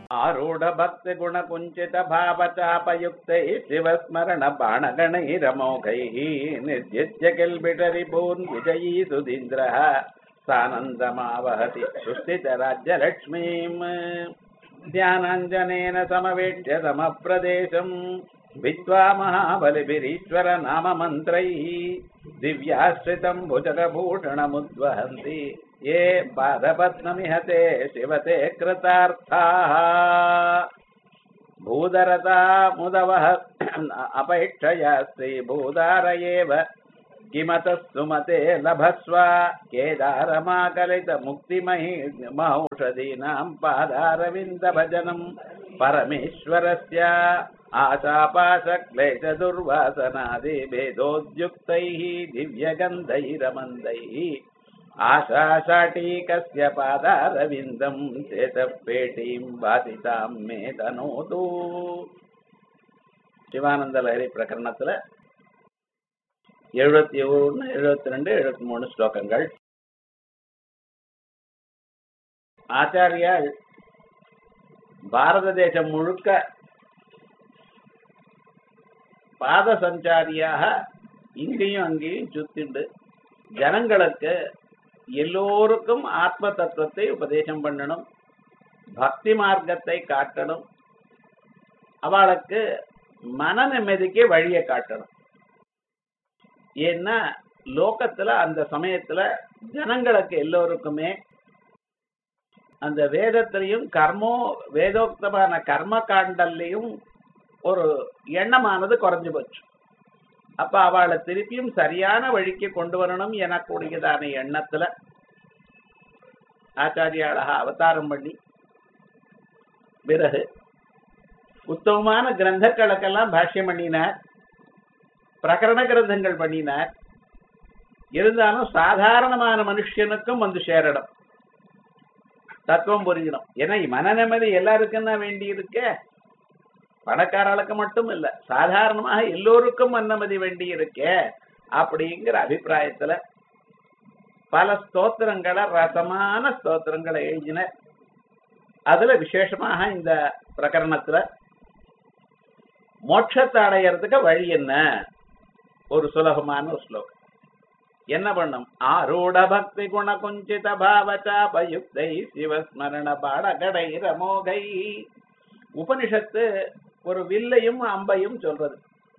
ఆరూఢ భక్తి గుణ కుంచిత భావచాపయుక్తై శివస్మరణ బాణగణైరమోఘై నిర్జిత్య కిల్బిటరి భూన్ విజయీ సుధీంద్ర సానందమావహతి సుస్థిత రాజ్యలక్ష్మీం ధ్యానాంజనేన సమవేక్ష్య సమప్రదేశం విద్వా మహాబలిభిరీశ్వర నామ మంత్రై దివ్యాశ్రితం భుజగభూషణముద్వహంతి ఏ పాదపద్మమిహతే శివతే కృతార్థాः భూధరతా ముదవः అపేక్షయా శ్రీభూదార ఏవ किमतः सुमते लभस्व केदारमाकलित मुक्तिमहि महौषधीनाम् पादारविन्दभजनम् परमेश्वरस्य आशापाशक्लेशदुर्वासनादिभेदोद्युक्तैः दिव्यगन्धैरमन्दैः आशाशाटीकस्य पादारविन्दम् चेतपेटीम् वासिताम् मे तनोतु சிவானந்தலஹரி பிரகரணத்துல எழுபத்தி ஒன்று எழுபத்தி ரெண்டு எழுபத்தி மூணு ஸ்லோகங்கள் ஆச்சாரியால் பாரத தேசம் முழுக்க பாத சஞ்சாரியாக இங்கேயும் அங்கேயும் சுத்திண்டு ஜனங்களுக்கு எல்லோருக்கும் ஆத்ம தத்துவத்தை உபதேசம் பண்ணணும் பக்தி மார்க்கத்தை காட்டணும் அவளுக்கு மன நிம்மதிக்கு வழியை காட்டணும் ஏன்னா லோகத்துல அந்த சமயத்துல ஜனங்களுக்கு எல்லோருக்குமே அந்த வேதத்திலையும் கர்மோ வேதோக்தமான கர்ம காண்டல்லையும் ஒரு எண்ணமானது குறைஞ்சு போச்சு அப்ப அவளை திருப்பியும் சரியான வழிக்கு கொண்டு வரணும் எனக்கூடியதான எண்ணத்துல ஆச்சாரியாளாக அவதாரம் பண்ணி பிறகு உத்தமமான கிரந்தங்களுக்கெல்லாம் பாஷ்யம் பண்ணினார் பிரகரண கிரந்தங்கள் பண்ணினார் இருந்தாலும் சாதாரணமான மனுஷனுக்கும் வந்து சேரணும் தத்துவம் புரியணும் ஏன்னா மன நிம்மதி எல்லாருக்கும் தான் வேண்டி இருக்க பணக்காரர்களுக்கு மட்டும் இல்ல சாதாரணமாக எல்லோருக்கும் மன்னமதி வேண்டி இருக்க அப்படிங்கிற அபிப்பிராயத்துல பல ஸ்தோத்திரங்களை ரசமான ஸ்தோத்திரங்களை எழுதின அதுல விசேஷமாக இந்த பிரகரணத்துல மோட்சத்தை அடையறதுக்கு வழி என்ன ஒரு சுலபமான ஒரு ஸ்லோகம் என்ன பண்ணும் ஆரூட பக்தி குண குஞ்சித பாவச்சாபயுக்தை சிவஸ்மரண பாடகடை ரமோகை உபனிஷத்து ஒரு வில்லையும் அம்பையும் சொல்றது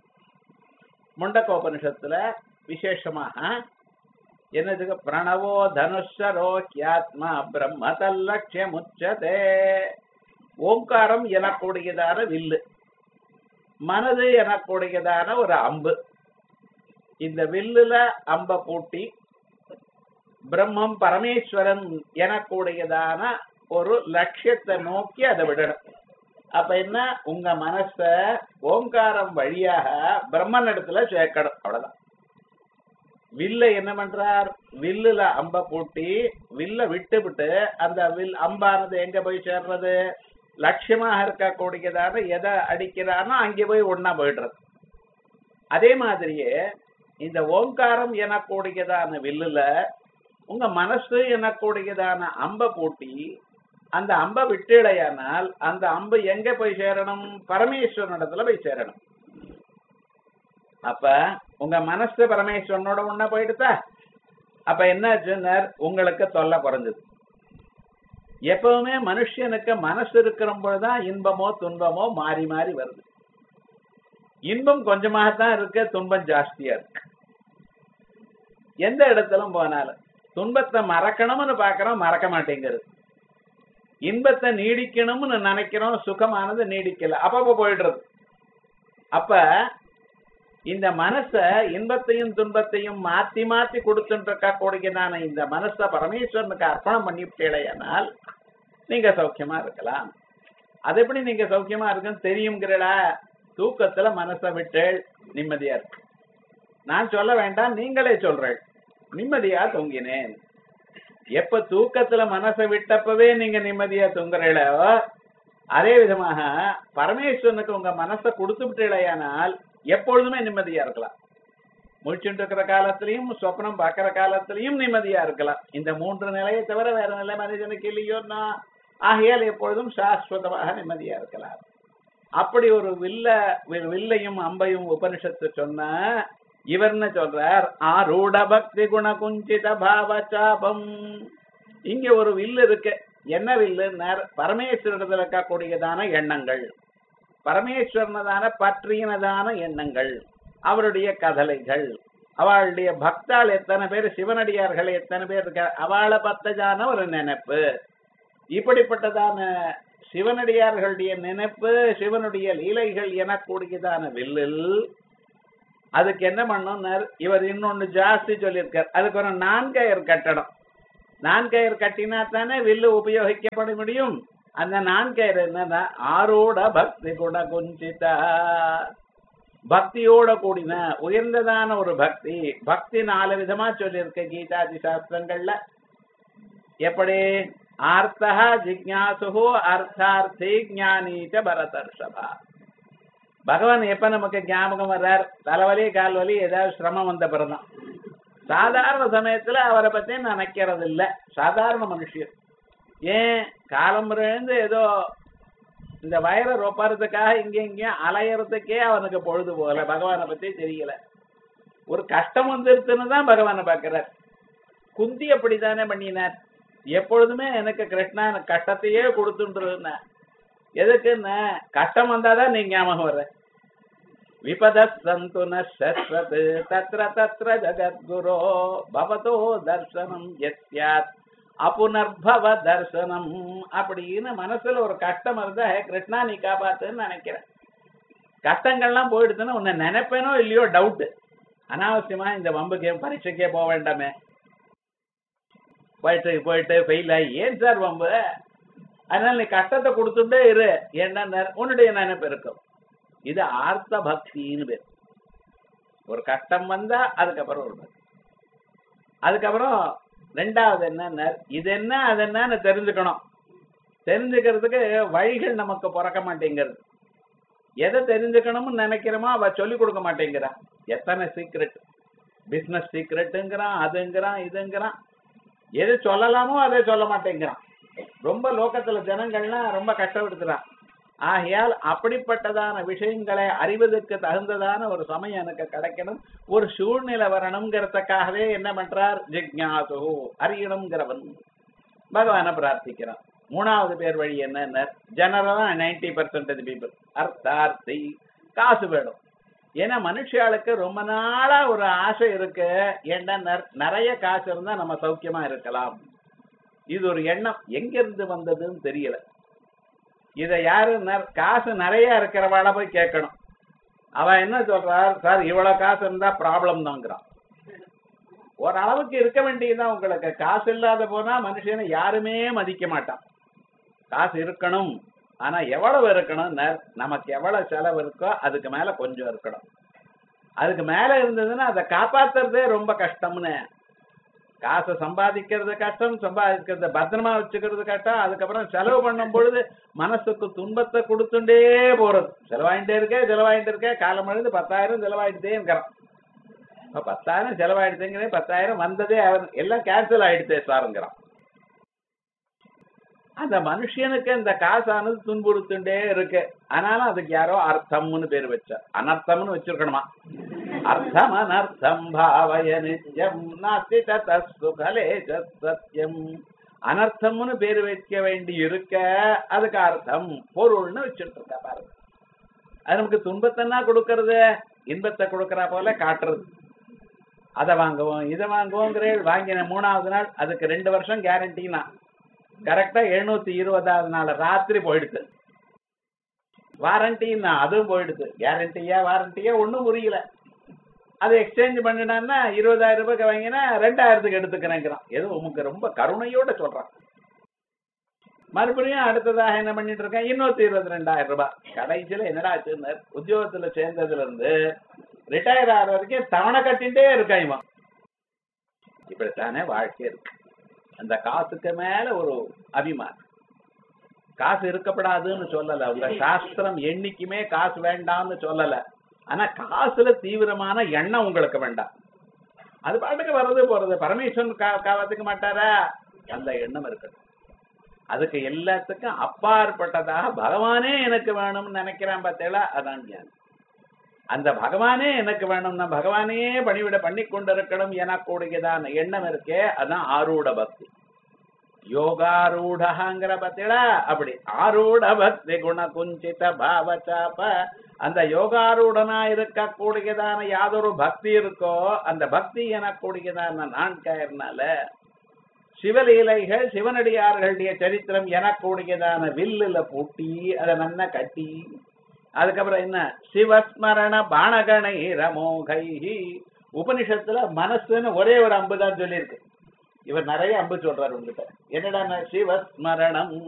முண்டக்கோபனிஷத்துல விசேஷமாக என்னதுக்கு பிரணவோ தனுஷரோ கியாத்மா பிரம்ம தல்லட்சியம் உச்சதே ஓங்காரம் எனக்கூடியதான வில்லு மனது எனக்கூடியதான ஒரு அம்பு இந்த வில்லுல அம்ப பூட்டி பிரம்மம் பரமேஸ்வரன் எனக்கூடியதான ஒரு லட்சியத்தை நோக்கி அதை விடணும் அப்ப என்ன உங்க மனச ஓங்காரம் வழியாக பிரம்மன் இடத்துல சேர்க்கணும் அவ்வளவுதான் வில்ல என்ன பண்றார் வில்லுல அம்ப பூட்டி வில்ல விட்டு விட்டு அந்த வில் அம்பானது எங்க போய் சேர்றது லட்சியமாக இருக்கக்கூடியதான எதை அடிக்கிறானோ அங்கே போய் ஒன்னா போயிடுறது அதே மாதிரியே இந்த ஓங்காரம் எனக்கூடியதான வில்லுல உங்க மனசு எனக்கூடியதான அம்ப பூட்டி அந்த அம்ப விட்டுடையானால் அந்த அம்பு எங்க போய் சேரணும் பரமேஸ்வரனிடத்துல போய் சேரணும் அப்ப உங்க மனசு பரமேஸ்வரனோட ஒன்னா போயிடுதா அப்ப என்னாச்சுன்னார் உங்களுக்கு தொல்லை குறைஞ்சது எப்பவுமே மனுஷனுக்கு மனசு இருக்கிற பொழுதுதான் இன்பமோ துன்பமோ மாறி மாறி வருது இன்பம் கொஞ்சமாகத்தான் இருக்கு துன்பம் ஜாஸ்தியா இருக்கு எந்த இடத்திலும் போனாலும் துன்பத்தை மறக்கணும்னு பாக்குறோம் மறக்க மாட்டேங்கிறது இன்பத்தை நீடிக்கணும்னு நினைக்கிறோம் சுகமானது நீடிக்கல அப்பப்ப போயிடுறது அப்ப இந்த மனச இன்பத்தையும் துன்பத்தையும் மாத்தி மாத்தி கொடுத்துட்டு இருக்கக்கூடியதான இந்த மனச பரமேஸ்வரனுக்கு அர்ப்பணம் பண்ணிவிட்டேனால் நீங்க சௌக்கியமா இருக்கலாம் அது எப்படி நீங்க சௌக்கியமா இருக்குன்னு தெரியுங்கிறடா தூக்கத்துல மனசை விட்டு நிம்மதியா இருக்கு நான் சொல்ல வேண்டாம் நீங்களே சொல்றேன் நிம்மதியா தூங்கினேன் எப்ப தூக்கத்துல மனசை விட்டப்பவே நீங்க நிம்மதியா தூங்குறீங்களோ அதே விதமாக பரமேஸ்வரனுக்கு உங்க மனசை கொடுத்து விட்டீழையானால் எப்பொழுதுமே நிம்மதியா இருக்கலாம் முழிச்சுட்டு இருக்கிற காலத்திலையும் சொப்னம் பார்க்கிற காலத்திலையும் நிம்மதியா இருக்கலாம் இந்த மூன்று நிலையை தவிர வேற நிலை மனிதனுக்கு இல்லையோன்னா ஆகையால் எப்பொழுதும் சாஸ்வதமாக நிம்மதியா இருக்கலாம் அப்படி ஒரு வில்ல வி- வில்லையும் அம்பையும் உபனிஷத்து சொன்ன இவர்னு சொல்றார் ஆரூட பக்தி குண குஞ்சித பாவ சாபம் இங்க ஒரு வில்லு இருக்கு என்ன வில்லுன்னார் பரமேஸ்வரத்தில் இருக்கக்கூடியதான எண்ணங்கள் பரமேஸ்வரனதான பற்றினதான எண்ணங்கள் அவருடைய கதலைகள் அவளுடைய பக்தால் எத்தனை பேர் சிவனடியார்கள் எத்தனை பேர் இருக்க அவளை பத்ததான ஒரு நினைப்பு இப்படிப்பட்டதான சிவனடியார்களுடைய நினைப்பு சிவனுடைய லீலைகள் எனக்கூடியதான வில்லில் அதுக்கு என்ன பண்ணணும்னார் இவர் இன்னொன்னு ஜாஸ்தி சொல்லியிருக்கார் அதுக்கு ஒரு நான்கயர் கட்டடம் நான்கயர் கட்டினா தானே வில்லு உபயோகிக்கப்பட முடியும் அந்த நான்கயர் என்னன்னா ஆரோட பக்தி குண குஞ்சிதா பக்தியோட கூடின உயர்ந்ததான ஒரு பக்தி பக்தி நாலு விதமா சொல்லியிருக்க கீதாதி சாஸ்திரங்கள்ல எப்படி ஆர்த்தா ஜிக்ஞாசு அர்த்தார்த்தி ஞானீச்ச பரதர்ஷபா பகவான் எப்ப நமக்கு ஞாபகம் வர்றார் தலைவலி கால்வலி ஏதாவது சிரமம் வந்த பிறதான் சாதாரண சமயத்துல அவரை பத்தி நினைக்கிறது இல்ல சாதாரண மனுஷன் ஏன் காலம் இருந்து ஏதோ இந்த வயரை ரொப்பறதுக்காக இங்க இங்கேயும் அலையறதுக்கே அவனுக்கு பொழுது போகல பகவானை பத்தி தெரியல ஒரு கஷ்டம் வந்துருச்சுன்னு தான் பகவானை பார்க்கிறார் குந்தி அப்படித்தானே பண்ணினார் எப்பொழுதுமே எனக்கு கிருஷ்ணா எனக்கு கஷ்டத்தையே கொடுத்துட்டு எதுக்குன்னு கஷ்டம் வந்தாதான் நீ ஞாபகம் வர்ற விபத சந்து நஸ்வத் தத்ர தத்ர ஜகத்குரோ பவதோ தர்சனம் எஸ்யாத் அப்புனர்பவ தர்சனம் அப்படின்னு மனசுல ஒரு கஷ்டம் இருந்தா "ஹே, கிருஷ்ணா நீ காப்பாத்துன்னு நினைக்கிறேன் கஷ்டங்கள்லாம் போயிடுச்சுன்னா உன்னை நினைப்பேனோ இல்லையோ டவுட் அனாவசியமா இந்த வம்புக்கே பரீட்சைக்கே போக வேண்டாமே போயிட்டு போயிட்டு ஃபெயில் ஆகி ஏன் சார் வம்பு அதனால நீ கஷ்டத்தை கொடுத்துட்டே இரு என்ன உன்னுடைய நினைப்பு இருக்கும் இது ஆர்த்த பக்தின்னு பேர் ஒரு கஷ்டம் வந்தா அதுக்கப்புறம் ஒரு பக்தி அதுக்கப்புறம் ரெண்டாவது என்னன்னா இது என்ன அது என்னன்னு தெரிஞ்சுக்கணும் தெரிஞ்சுக்கிறதுக்கு வழிகள் நமக்கு பிறக்க மாட்டேங்கிறது எதை தெரிஞ்சுக்கணும்னு நினைக்கிறோமோ அவ சொல்லி கொடுக்க மாட்டேங்கிறா எத்தனை சீக்ரெட் பிசினஸ் சீக்ரெட்டுங்கிறான் அதுங்கிறான் இதுங்கிறான் எது சொல்லலாமோ அதை சொல்ல மாட்டேங்கிறான் ரொம்ப லோகத்துல ஜனங்கள்லாம் ரொம்ப கஷ்டப்படுத்துறான் ஆகையால் அப்படிப்பட்டதான விஷயங்களை அறிவதற்கு தகுந்ததான ஒரு சமயம் எனக்கு கிடைக்கணும் ஒரு சூழ்நிலை வரணுங்கிறதுக்காகவே என்ன பண்றார் ஜிக்ஞாசு அறியணுங்கிறவன் பகவானை பிரார்த்திக்கிறான் மூணாவது பேர் வழி என்ன ஜெனரலா நைன்டி பர்சன்டேஜ் பீப்புள் அர்த்தார்த்தி காசு வேணும் ஏன்னா மனுஷாளுக்கு ரொம்ப நாளா ஒரு ஆசை இருக்கு ஏன்னா நெற- நிறைய காசு இருந்தா நம்ம சௌக்கியமா இருக்கலாம் இது ஒரு எண்ணம் எங்க இருந்து வந்ததுன்னு தெரியல இத யாரு நெற- காசு நிறைய இருக்கிறவாள போய் கேட்கணும் அவ என்ன சொல்றார் சார் இவ்வளவு காசு இருந்தா ப்ராப்ளம் தாங்கிறான் ஒரு அளவுக்கு இருக்க வேண்டியதுதான் உங்களுக்கு காசு இல்லாத போனா மனுஷனை யாருமே மதிக்க மாட்டான் காசு இருக்கணும் ஆனா எவ்வளவு இருக்கணும் நமக்கு எவ்வளவு செலவு இருக்கோ அதுக்கு மேல கொஞ்சம் இருக்கணும் அதுக்கு மேல இருந்ததுன்னா அதை காப்பாத்துறதே ரொம்ப கஷ்டம்னு காசை சம்பாதிக்கிறது கஷ்டம் சம்பாதிக்கிறது பத்திரமா வச்சுக்கிறது கஷ்டம் அதுக்கப்புறம் செலவு பண்ணும் பொழுது மனசுக்கு துன்பத்தை கொடுத்துட்டே போறது செலவாயிட்டே இருக்கே செலவாயிட்டு இருக்கே காலம் எழுந்து பத்தாயிரம் செலவாயிட்டே இருக்கிறான் இப்ப பத்தாயிரம் செலவாயிடுதுங்கிறே பத்தாயிரம் வந்ததே அவன் எல்லாம் கேன்சல் ஆயிடுதே சாருங்கிறான் அந்த மனுஷனுக்கு இந்த காசானது துன்புறுத்துட்டே இருக்கு ஆனாலும் அதுக்கு யாரோ அர்த்தம்னு பேர் வச்சா அனர்த்தம்னு வச்சிருக்கணுமா அர்த்தம் அனர்த்தம் பாவய நித்யம் நாஸ்தி தத சுகலே சத்யம் அனர்த்தம்னு பேர் வைக்க வேண்டி இருக்க அதுக்கு அர்த்தம் பொருள்னு வச்சுட்டு இருக்கா பாருங்க அது நமக்கு துன்பத்தைன்னா கொடுக்கறது இன்பத்தை கொடுக்கறா போல காட்டுறது அதை வாங்குவோம் இதை வாங்குவோங்கிற வாங்கின மூணாவது நாள் அதுக்கு ரெண்டு வருஷம் கேரண்டினா கரெக்டா எழுநூத்தி இருபதாவது நாள் ராத்திரி போயிடுது வாரண்டின்னா அதுவும் போயிடுது கேரண்டியா வாரண்டியா ஒண்ணும் புரியல அது எக்ஸ்சேஞ்ச் பண்ணினான்னா இருபதாயிரம் ரூபாய்க்கு வாங்கினா ரெண்டாயிரத்துக்கு எடுத்துக்கிறேங்கிறான் ஏதோ உமக்கு ரொம்ப கருணையோட சொல்றான் மறுபடியும் அடுத்ததாக என்ன பண்ணிட்டு இருக்கேன் இன்னொருத்தி இருபத்தி ரெண்டாயிரம் ரூபாய் கடைசியில என்னடா ஆச்சுன்னு உத்தியோகத்துல சேர்ந்ததுல இருந்து ரிட்டையர் ஆகிற வரைக்கும் தவணை கட்டிகிட்டே இருக்கான் இவன் இப்படித்தானே வாழ்க்கை இருக்கு அந்த காசுக்கு மேல ஒரு அபிமானம் காசு இருக்கப்படாதுன்னு சொல்லல உங்க சாஸ்திரம் என்னைக்குமே காசு வேண்டாம்னு சொல்லல ஆனா காசுல தீவிரமான எண்ணம் உங்களுக்கு வேண்டாம் அது பாட்டுக்கு வர்றது போறது பரமேஸ்வரன் கா- காப்பாத்துக்க மாட்டாரா அந்த எண்ணம் இருக்கட்டும் அதுக்கு எல்லாத்துக்கும் அப்பாற்பட்டதாக பகவானே எனக்கு வேணும்னு நினைக்கிறான் பார்த்தேளா அதான் ஞானம் அந்த பகவானே எனக்கு வேணும்னா பகவானே பணிவிட பண்ணி கொண்டிருக்கணும் எனக்கூடியதான எண்ணம் இருக்கே அதான் ஆரூட பக்தி யோகாரூடங்கிற பத்திலா அப்படி ஆரூட பக்தி குண குஞ்சித பாவச்சாப்ப அந்த யோகாரூடனா இருக்கக்கூடியதான யாதொரு பக்தி இருக்கோ அந்த பக்தி எனக்கூடியதான நான்காயிரனால சிவலீலைகள் சிவனடியார்களுடைய சரித்திரம் எனக்கூடியதான வில்லுல பூட்டி அதை நன்னா கட்டி அதுக்கப்புறம் என்ன சிவஸ்மரண பாணகணை ரமோகை உபனிஷத்துல மனசுன்னு ஒரே ஒரு அம்பு தான் சொல்லியிருக்கு இவர் நிறைய அம்பு சொல்றாரு உங்ககிட்ட என்னடா சிவஸ்மரணம்